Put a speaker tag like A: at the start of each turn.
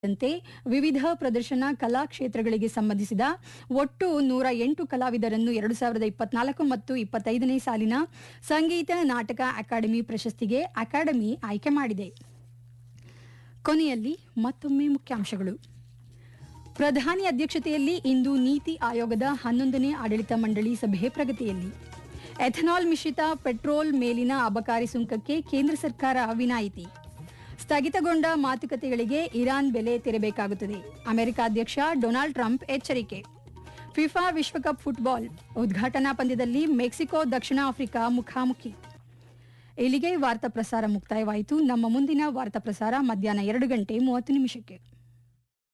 A: ಸೇರಿದಂತೆ ವಿವಿಧ ಪ್ರದರ್ಶನ ಕಲಾ ಕ್ಷೇತ್ರಗಳಿಗೆ ಸಂಬಂಧಿಸಿದ ಒಟ್ಟು ನೂರ ಎಂಟು ಕಲಾವಿದರನ್ನು ಎರಡು ಸಾವಿರದ ಇಪ್ಪತ್ನಾಲ್ಕು ಮತ್ತು ಇಪ್ಪತ್ತೈದನೇ ಸಾಲಿನ ಸಂಗೀತ ನಾಟಕ ಅಕಾಡೆಮಿ ಪ್ರಶಸ್ತಿಗೆ ಅಕಾಡೆಮಿ ಆಯ್ಕೆ ಮಾಡಿದೆ ಕೊನೆಯಲ್ಲಿ ಮತ್ತೊಮ್ಮೆ ಮುಖ್ಯಾಂಶಗಳು ಪ್ರಧಾನಿ ಅಧ್ಯಕ್ಷತೆಯಲ್ಲಿ ಇಂದು ನೀತಿ ಆಯೋಗದ ಹನ್ನೊಂದನೇ ಆಡಳಿತ ಮಂಡಳಿ ಸಭೆ ಪ್ರಗತಿಯಲ್ಲಿ ಎಥನಾಲ್ ಮಿಶ್ರಿತ ಪೆಟ್ರೋಲ್ ಮೇಲಿನ ಅಬಕಾರಿ ಸುಂಕಕ್ಕೆ ಕೇಂದ್ರ ಸರ್ಕಾರ ವಿನಾಯಿತಿ ಸ್ಥಗಿತಗೊಂಡ ಮಾತುಕತೆಗಳಿಗೆ ಇರಾನ್ ಬೆಲೆ ತೆರಬೇಕಾಗುತ್ತದೆ ಅಮೆರಿಕ ಅಧ್ಯಕ್ಷ ಡೊನಾಲ್ಡ್ ಟ್ರಂಪ್ ಎಚ್ಚರಿಕೆ ಫಿಫಾ ವಿಶ್ವಕಪ್ ಫುಟ್ಬಾಲ್ ಉದ್ಘಾಟನಾ ಪಂದ್ಯದಲ್ಲಿ ಮೆಕ್ಸಿಕೋ ದಕ್ಷಿಣ ಆಫ್ರಿಕಾ ಮುಖಾಮುಖಿ ಇಲ್ಲಿಗೆ ವಾರ್ತಾ ಪ್ರಸಾರ ಮುಕ್ತಾಯವಾಯಿತು ನಮ್ಮ ಮುಂದಿನ ವಾರ್ತಾ ಪ್ರಸಾರ ಮಧ್ಯಾಹ್ನ ಎರಡು ಗಂಟೆ ಮೂವತ್ತು ನಿಮಿಷಕ್ಕೆ